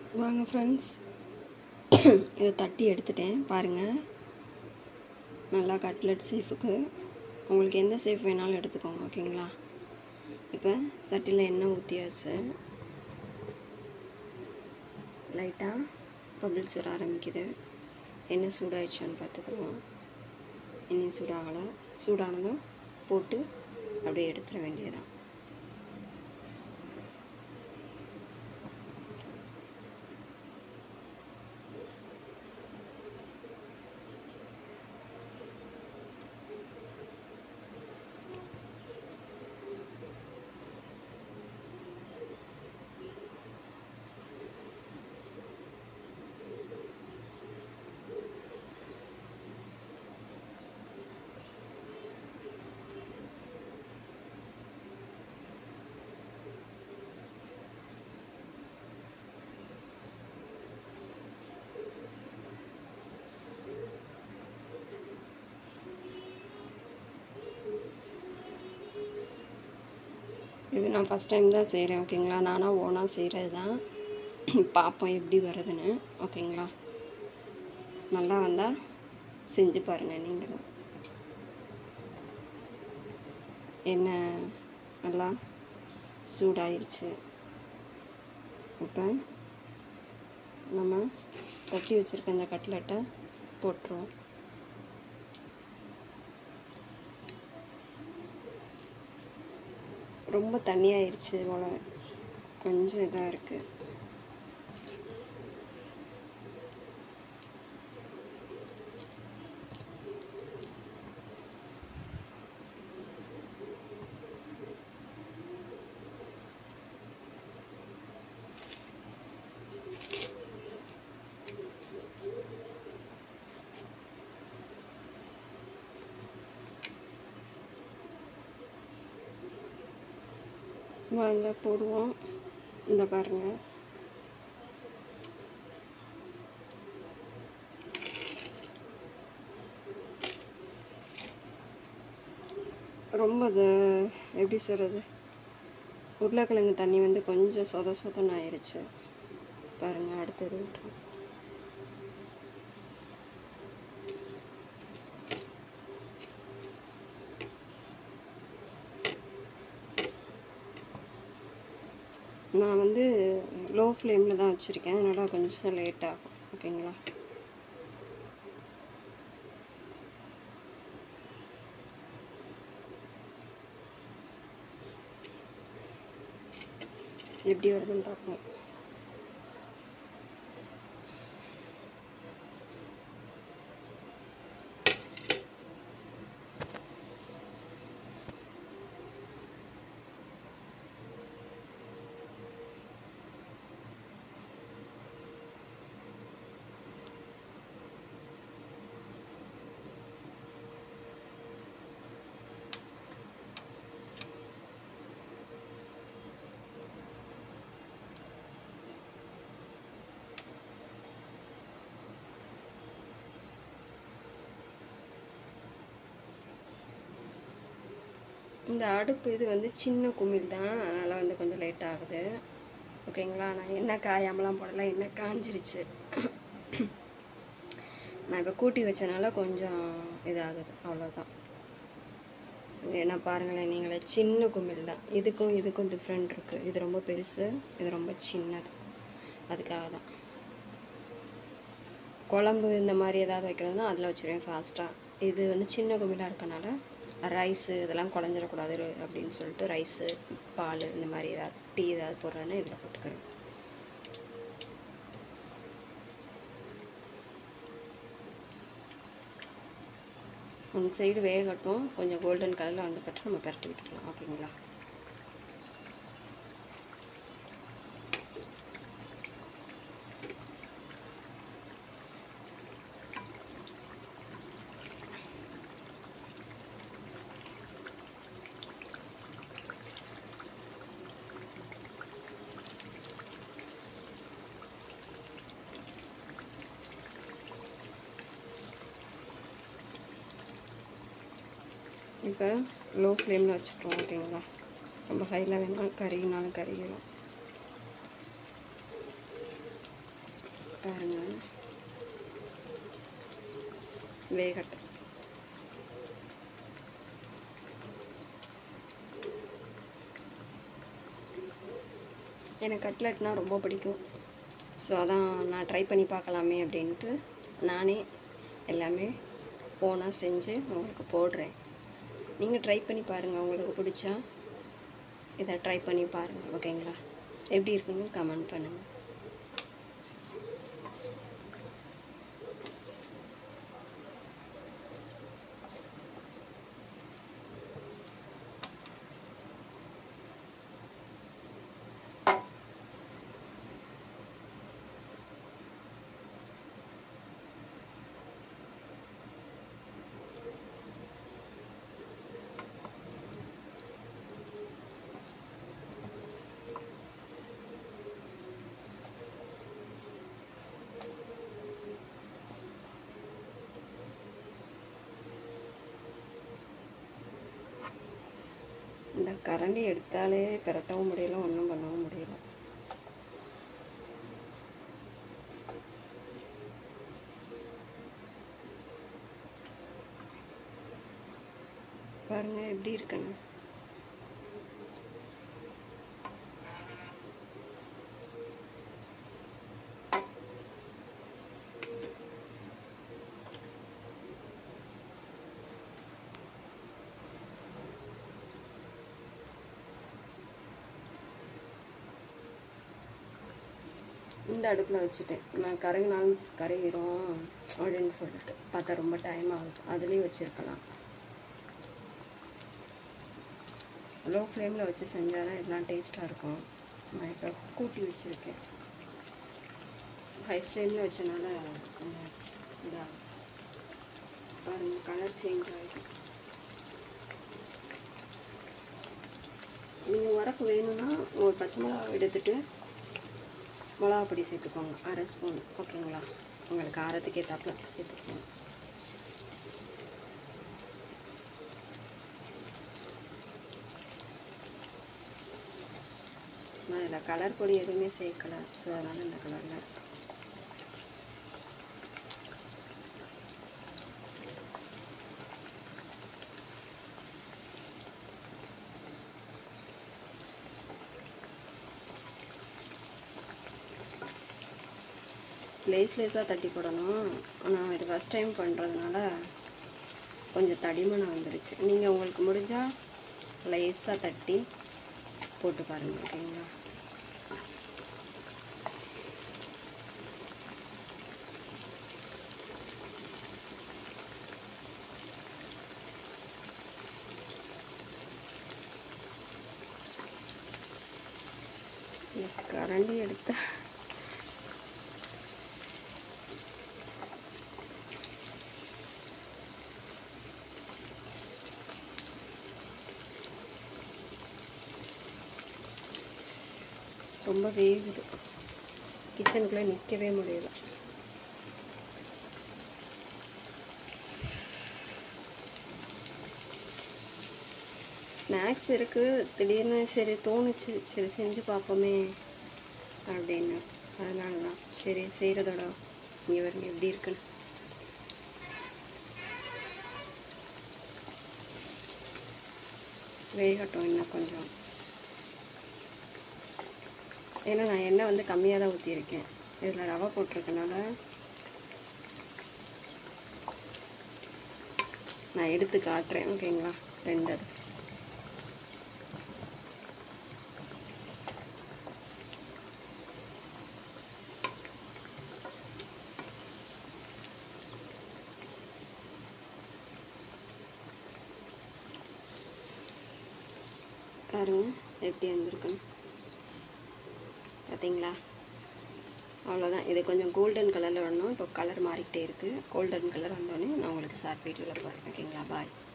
வாங்க ஃப்ரெண்ட்ஸ் இதை தட்டி எடுத்துட்டேன் பாருங்கள் நல்லா கட்லெட் சேஃபுக்கு உங்களுக்கு எந்த சேஃப் வேணாலும் எடுத்துக்கோங்க ஓகேங்களா இப்போ சட்டியில் எண்ணெய் ஊற்றியாச்சு லைட்டாக பபிள்ஸ் வர ஆரம்பிக்குது எண்ணெய் சூடாயிடுச்சான்னு பார்த்துக்குவோம் எண்ணெய் சூடாகலை சூடானதும் போட்டு அப்படியே எடுத்துட வேண்டியதான் இது நான் ஃபஸ்ட் டைம் தான் செய்கிறேன் ஓகேங்களா நானாக ஓனாக செய்கிறது தான் பார்ப்போம் எப்படி வருதுன்னு ஓகேங்களா நல்லா வந்தால் செஞ்சு பாருங்கள் நீங்களும் என்ன நல்லா சூடாயிருச்சு இப்போ நம்ம தட்டி வச்சுருக்க இந்த கட்லெட்டை போட்டுருவோம் ரொம்ப தண்ணியாயிருச்சு போல் கொஞ்சம் இதாக இருக்குது வாங்க போடுவோம் இந்த பாருங்க ரொம்ப அது எப்படி சொல்கிறது உருளைக்கிழங்கு தண்ணி வந்து கொஞ்சம் சொத சொதன்னு ஆயிடுச்சு பாருங்கள் அடுத்தது விட்டுரும் நான் வந்து லோ ஃப்ளேமில் தான் வச்சுருக்கேன் அதனால் கொஞ்சம் லேட் ஆகும் ஓகேங்களா எப்படி வருதுன்னு பார்ப்போம் இந்த அடுப்பு இது வந்து சின்ன குமிழ் தான் அதனால் வந்து கொஞ்சம் லேட் ஆகுது ஓகேங்களா நான் எண்ணெய் காயாமலாம் போடல எண்ணெய் காஞ்சிருச்சு நான் இப்போ கூட்டி வச்சனால கொஞ்சம் இதாகுது அவ்வளோதான் ஏன்னா பாருங்களேன் நீங்களே சின்ன குமிழ் தான் இதுக்கும் இதுக்கும் டிஃப்ரெண்ட் இருக்குது இது ரொம்ப பெருசு இது ரொம்ப சின்னது அதுக்காக தான் குழம்பு இந்த மாதிரி ஏதாவது வைக்கிறதுனா அதில் வச்சுருவேன் ஃபாஸ்ட்டாக இது வந்து சின்ன குமிழாக இருக்கனால ரைஸு இதெல்லாம் குழஞ்சிடக்கூடாது அப்படின்னு சொல்லிட்டு ரைஸு பால் இந்த மாதிரி ஏதாவது டீ ஏதாவது போடுறதுன்னா இதில் போட்டுக்கிறேன் ஒன் சைடு வேகட்டும் கொஞ்சம் கோல்டன் கலரில் வந்து பட்டு நம்ம பரட்டி விட்டுக்கலாம் ஓகேங்களா இப்போ லோ ஃப்ளேமில் வச்சுக்கிறோம் ஓகேங்களா ரொம்ப ஹையில் வேணால் கறினாலும் கறிக்கிறோம் பாருங்க வேகட்டும் எனக்கு கட்லெட்னா ரொம்ப பிடிக்கும் ஸோ அதான் நான் ட்ரை பண்ணி பார்க்கலாமே அப்படின்ட்டு நானே எல்லாமே ஓனாக செஞ்சு உங்களுக்கு போடுறேன் நீங்கள் ட்ரை பண்ணி பாருங்கள் உங்களுக்கு பிடிச்சா இதை ட்ரை பண்ணி பாருங்கள் ஓகேங்களா எப்படி இருக்குன்னு கமெண்ட் பண்ணுங்கள் இந்த கரண்டி எடுத்தாலே பிரட்டவும் முடியல ஒன்றும் பண்ணவும் முடியல பாருங்க எப்படி இருக்குன்னு இந்த அடுப்பில் வச்சுட்டேன் நான் கருகினாலும் கருகிரும் அப்படின்னு சொல்லிட்டு பார்த்தா ரொம்ப டைம் ஆகுது அதுலேயும் வச்சுருக்கலாம் லோ ஃப்ளேமில் வச்சு செஞ்சால் தான் எல்லாம் டேஸ்ட்டாக இருக்கும் நான் இப்போ கூட்டி வச்சுருக்கேன் ஹை ஃப்ளேமில் வச்சனால கொஞ்சம் இதாக பாருங்கள் கலர் சேஞ்ச் ஆகிடும் நீங்கள் உரப்பு வேணும்னா ஒரு பச்சை மிளகா எடுத்துட்டு மிளகா பொடி சேர்த்துக்கோங்க அரை ஸ்பூன் ஓகேங்களா உங்களுக்கு காரத்துக்கு ஏற்றாப்புல சேர்த்துக்கோங்க நான் இதில் கலர் பொடி எதுவுமே சேர்க்கல ஸோ அதனால் இந்த கலரில் இருக்கு லேஸ் லேஸாக தட்டி போடணும் ஆனால் இது ஃபஸ்ட் டைம் பண்ணுறதுனால கொஞ்சம் தடிமனம் வந்துடுச்சு நீங்கள் உங்களுக்கு முடிஞ்சால் லேஸாக தட்டி போட்டு பாருங்கள் ஓகேங்களா இந்த கரண்டி எடுத்தா ரொம்ப வேகுது கிச்சனுக்குள்ளே நிற்கவே முடியல ஸ்நாக்ஸ் இருக்குது திடீர்னு சரி தோணுச்சு சரி செஞ்சு பார்ப்போமே அப்படின்னு அதனால தான் சரி செய்கிறதோட இங்கே வருங்க எப்படி இருக்குன்னு வேகட்டும் இன்னும் கொஞ்சம் ஏன்னா நான் எண்ணெய் வந்து கம்மியாக தான் ஊற்றியிருக்கேன் இதில் ரவை போட்டிருக்கனால நான் எடுத்து காட்டுறேன் ஓகேங்களா ரெண்டு அது பாருங்க எப்படி வந்திருக்குன்னு பார்த்தீங்களா அவ்வளோதான் இது கொஞ்சம் கோல்டன் கலரில் வரணும் இப்போ கலர் மாறிக்கிட்டே இருக்குது கோல்டன் கலர் வந்தோடனே நான் உங்களுக்கு ஷார்ட் வீடியோவில் போகிறேன் ஓகேங்களா பாய்